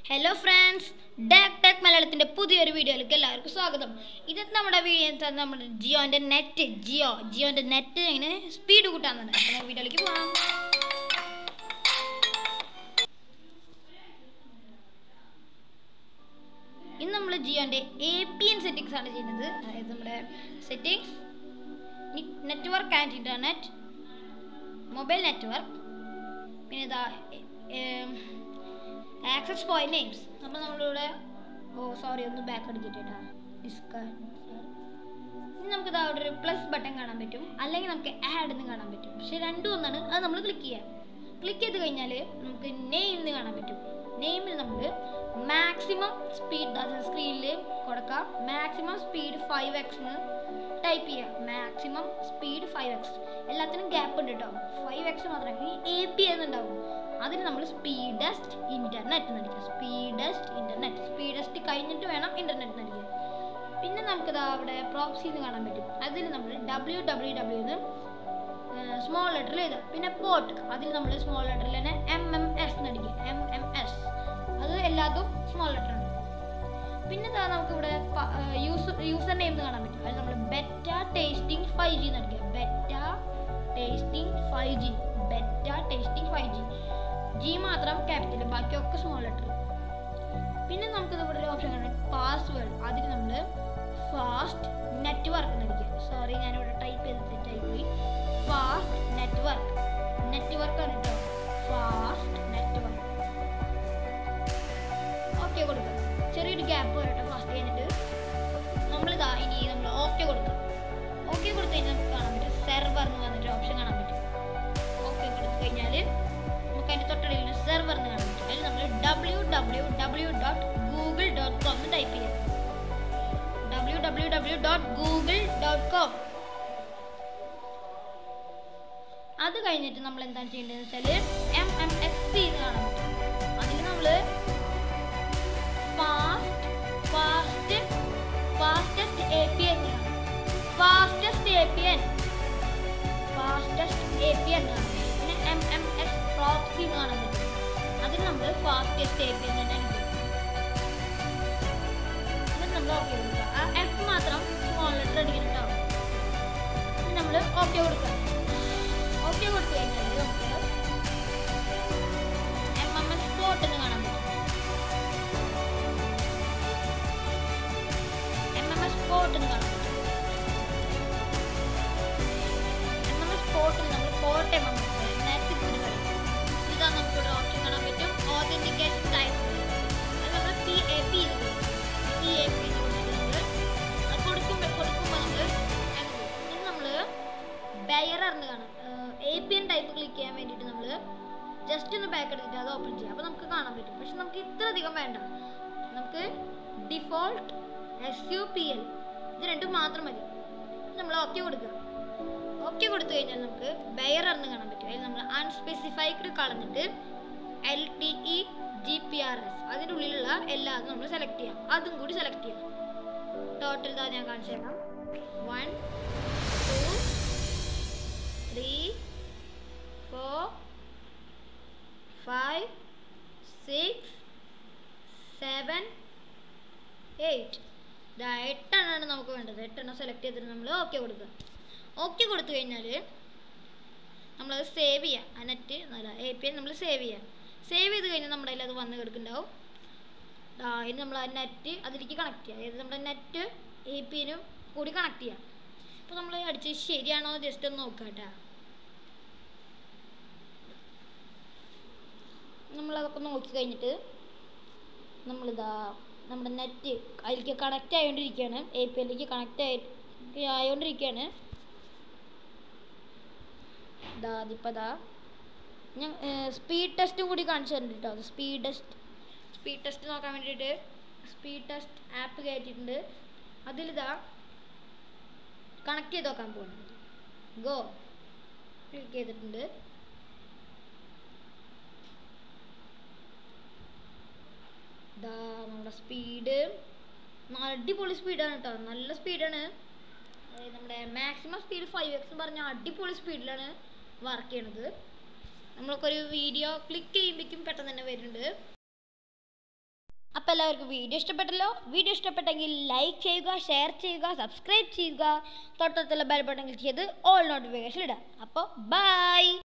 hello friends ഡാക് tech മലയാളത്തിൻ്റെ പുതിയൊരു വീഡിയോയിലേക്ക് എല്ലാവർക്കും സ്വാഗതം ഇന്നത്തെ നമ്മുടെ വീഡിയോ എന്ന് വെച്ചാൽ നമ്മുടെ ജിയോൻ്റെ നെറ്റ് ജിയോ ജിയോൻ്റെ നെറ്റ് എങ്ങനെ സ്പീഡ് കൂട്ടാന്നുണ്ട് അപ്പോൾ നമുക്ക് വീഡിയോയിലേക്ക് പോകാം ഇന്ന് നമ്മൾ ജിയോൻ്റെ എ പി എൻ സെറ്റിങ്സ് ആണ് ചെയ്യുന്നത് അതായത് നമ്മുടെ settings network and internet mobile network പിന്നെ ഇതാ ആക്സസ് പോയിന്റ് നെയിംസ് അപ്പോൾ നമ്മളിവിടെ ഓ സോറി ഒന്ന് ബാക്ക് അടിച്ചിട്ടാ ഡിസ്കാർഡ് ഇനി നമുക്ക് ഇതാ അവിടെ ഒരു പ്ലസ് ബട്ടൺ കാണാൻ പറ്റും അല്ലെങ്കിൽ നമുക്ക് ആഡ് എന്ന് കാണാൻ പറ്റും പക്ഷെ രണ്ടും ഒന്നാണ് അത് നമ്മൾ ക്ലിക്ക് ചെയ്യുക ക്ലിക്ക് ചെയ്ത് കഴിഞ്ഞാൽ നമുക്ക് നെയിം എന്ന് കാണാൻ പറ്റും നെയിമിൽ നമ്മൾ മാക്സിമം സ്പീഡ് സ്ക്രീനിൽ കൊടുക്കാം മാക്സിമം സ്പീഡ് ഫൈവ് എക്സ് എന്ന് ടൈപ്പ് ചെയ്യുക മാക്സിമം സ്പീഡ് ഫൈവ് എക്സ് എല്ലാത്തിനും ഗ്യാപ്പ് ഉണ്ട് കേട്ടോ ഫൈവ് എക്സ് മാത്രമേ ഇനി എ പി എന്നുണ്ടാവും അതിന് നമ്മൾ സ്പീഡസ്റ്റ് ഇൻ്റർനെറ്റ് നടിക്കുക സ്പീഡസ്റ്റ് ഇൻ്റർനെറ്റ് സ്പീഡസ്റ്റ് കഴിഞ്ഞിട്ട് വേണം ഇൻ്റർനെറ്റ് നടിക്കുക പിന്നെ നമുക്കിതാ അവിടെ പ്രോപ്സി എന്ന് കാണാൻ പറ്റും അതിൽ നമ്മൾ ഡബ്ല്യൂ ഡബ്ല്യൂ ഡബ്ല്യൂ എന്ന് സ്മോൾ ലെറ്ററിൽ എഴുതുക പിന്നെ പോർട്ട് അതിൽ നമ്മൾ സ്മോൾ ലെറ്ററിൽ തന്നെ എം എം എസ് നടിക്കുക എം എം എസ് അത് എല്ലാതും സ്മോൾ ലെറ്റർ ഉണ്ട് പിന്നെ ഇതാ നമുക്കിവിടെ യൂസർ യൂസർ നെയിം എന്ന് കാണാൻ പറ്റും അത് നമ്മൾ ബെറ്റ ടേസ്റ്റിംഗ് ഫൈവ് ജി നടിക്കുക beta testing five G beta testing five G G മാത്രം ക്യാപിറ്റൽ ബാക്കിയൊക്കെ സ്മോൾ ലെറ്റർ പിന്നെ നമുക്ക് ഇവിടെ ഒരു ഓപ്ഷൻ കാണാം പാസ്വേഡ് അതിൽ നമ്മൾ ഫാസ്റ്റ് നെറ്റ്വർക്ക് നടിക്കുക സോറി ഞാനിവിടെ ടൈപ്പ് ചെയ്ത് തെറ്റായി പോയി ഫാസ്റ്റ് നെറ്റ്വർക്ക് നെറ്റ്വർക്ക് ആണ് കേട്ടോ ഫാസ്റ്റ് നെറ്റ്വർക്ക് ഓക്കെ കൊടുക്കുക ചെറിയൊരു ഗ്യാപ്പ് വരട്ടെ ഫാസ്റ്റ് കഴിഞ്ഞിട്ട് നമ്മളിതാ ഇനി നമ്മൾ ഓക്കെ കൊടുക്കുക ഓക്കെ കൊടുത്തു കഴിഞ്ഞാൽ നമുക്ക് കാണാൻ പറ്റും സെർവർ എന്ന് പറഞ്ഞിട്ട് ഓപ്ഷൻ കാണാൻ പറ്റും ഓക്കെ കൊടുത്തു കഴിഞ്ഞാൽ നമുക്ക് അതിൻ്റെ തൊട്ടടിയിൽ സെർവർ എന്ന് കാണാൻ പറ്റും അതിൽ നമ്മൾ W W W dot Google dot com എന്ന് ടൈപ്പ് ചെയ്യാം W W W dot Google dot com അത് കഴിഞ്ഞിട്ട് നമ്മൾ എന്താണ് ചെയ്യേണ്ടതെന്ന് വെച്ചാൽ എം എം എസ് സി എന്ന് കാണാൻ പറ്റും അതിൽ നമ്മൾ fast fast fastest A P N fastest A P N fastest A P N പിന്നെ എം എം എസ് പ്രോക്സി എന്ന് കാണാൻ പറ്റും അതിൽ നമ്മൾ ഫാസ്റ്റസ്റ്റ് എ പി എൻ തന്നെ അടിക്കും എന്നിട്ട് നമ്മൾ ഓക്കെ കൊടുക്കുക ആ എഫ് മാത്രം സ്മോൾ ലെറ്റർ അടിക്കണം കേട്ടോ നമ്മൾ ഓക്കെ കൊടുക്കുക ഓക്കെ കൊടുത്തു കഴിഞ്ഞാൽ നമുക്ക് എം എം എസ് സ്പോട്ട് എന്ന് കാണാൻ പറ്റും എം എം എസ് സ്പോട്ട് എന്ന് കാണാൻ പറ്റും എം എം എസ് സ്പോട്ടിൽ നമ്മൾ പോർട്ട് എം എം എസ് നേരത്തെ കൂടി കളിക്കും ഇതാ നമുക്കിവിടെ ഓപ്ഷൻ കാണാൻ പറ്റും ഓതന്റിക്കേഷൻ ടൈപ്പ് അത് നമ്മൾ P A P P A P നമ്മൾ കൊടുക്കുമ്പോൾ കൊടുക്കുമ്പോൾ നമ്മൾ ഇത് നമ്മൾ ബയറർ എന്ന് കാണാം A P N type click ചെയ്യാൻ വേണ്ടിയിട്ട് നമ്മൾ ജസ്റ്റ് ഒന്ന് ബാക്ക് എടുത്തിട്ട് അത് ഓപ്പൺ ചെയ്യാം അപ്പോൾ നമുക്ക് കാണാൻ പറ്റും പക്ഷെ നമുക്ക് ഇത്ര അധികം വേണ്ട നമുക്ക് default S U P L ഇത് രണ്ടും മാത്രം മതി നമ്മൾ ഓക്കെ കൊടുക്കുക ഓക്കെ കൊടുത്തു കഴിഞ്ഞാൽ നമുക്ക് ബയറർ എന്ന് കാണാൻ പറ്റും അതിൽ നമ്മൾ അൺസ്പെസിഫൈഡ് കളഞ്ഞിട്ട് L T E G P R S അതിൻ്റെ ഉള്ളിലുള്ള എല്ലാതും നമ്മൾ സെലക്ട് ചെയ്യാം അതും കൂടി സെലക്ട് ചെയ്യാം ടോട്ടൽ ഇതാ ഞാൻ കാണിച്ചു തരാം one two three four five six seven eight ഇതാ എട്ടെണ്ണമാണ് നമുക്ക് വേണ്ടത് എട്ടെണ്ണം സെലക്ട് ചെയ്തിട്ട് നമ്മൾ ഓക്കെ കൊടുക്കുക ഓക്കെ കൊടുത്തു കഴിഞ്ഞാൽ നമ്മളത് സേവ് ചെയ്യുക ആ നെറ്റ് അല്ല എ പി ഐ നമ്മൾ സേവ് ചെയ്യുക സേവ് ചെയ്ത് കഴിഞ്ഞാൽ നമ്മുടെ കയ്യിൽ അത് വന്ന് കിടക്കുന്നുണ്ടാവും ഇനി നമ്മൾ ആ നെറ്റ് അതിലേക്ക് കണക്ട് ചെയ്യുക അതായത് നമ്മുടെ നെറ്റ് എ പി ഐനും കൂടി കണക്ട് ചെയ്യുക അപ്പോൾ നമ്മൾ അടിച്ചത് ശരിയാണോ ജസ്റ്റ് ഒന്ന് നോക്കുക കേട്ടോ നമ്മളതൊക്കെ നോക്കി കഴിഞ്ഞിട്ട് നമ്മളിതാ നമ്മുടെ നെറ്റ് അതിലേക്ക് കണക്റ്റ് ആയിക്കൊണ്ടിരിക്കുകയാണ് എ പി എല്ലിലേക്ക് കണക്റ്റ് ആയി ആയോണ്ടിരിക്കുകയാണ് ഇതാ അതിപ്പോൾ ഇതാ ഞാൻ സ്പീഡ് ടെസ്റ്റും കൂടി കാണിച്ചു തരുന്നുണ്ട് കേട്ടോ സ്പീഡ് ടെസ്റ്റ് സ്പീഡ് ടെസ്റ്റ് നോക്കാൻ വേണ്ടിയിട്ട് സ്പീഡ് ടെസ്റ്റ് ആപ്പ് കയറ്റിയിട്ടുണ്ട് അതിലിതാ കണക്ട് ചെയ്ത് നോക്കാൻ പോകുന്നത് ഗോ ക്ലിക്ക് ചെയ്തിട്ടുണ്ട് ഇതാ നമ്മുടെ സ്പീഡ് അടിപൊളി സ്പീഡാണ് കേട്ടോ നല്ല സ്പീഡാണ് നമ്മുടെ മാക്സിമം സ്പീഡ് ഫൈവ് എക്സ് പറഞ്ഞ അടിപൊളി സ്പീഡിലാണ് വർക്ക് ചെയ്യണത് നമ്മൾക്കൊരു വീഡിയോ ക്ലിക്ക് ചെയ്യുമ്പോഴേക്കും പെട്ടെന്ന് തന്നെ വരുന്നുണ്ട് അപ്പോൾ എല്ലാവർക്കും വീഡിയോ ഇഷ്ടപ്പെട്ടല്ലോ വീഡിയോ ഇഷ്ടപ്പെട്ടെങ്കിൽ ലൈക്ക് ചെയ്യുക ഷെയർ ചെയ്യുക സബ്സ്ക്രൈബ് ചെയ്യുക തൊട്ടടുത്തുള്ള ബെൽ ബട്ടൺ ക്ലിക്ക് ചെയ്ത് ഓൾ നോട്ടിഫിക്കേഷൻ ഇടുക അപ്പോൾ ബൈ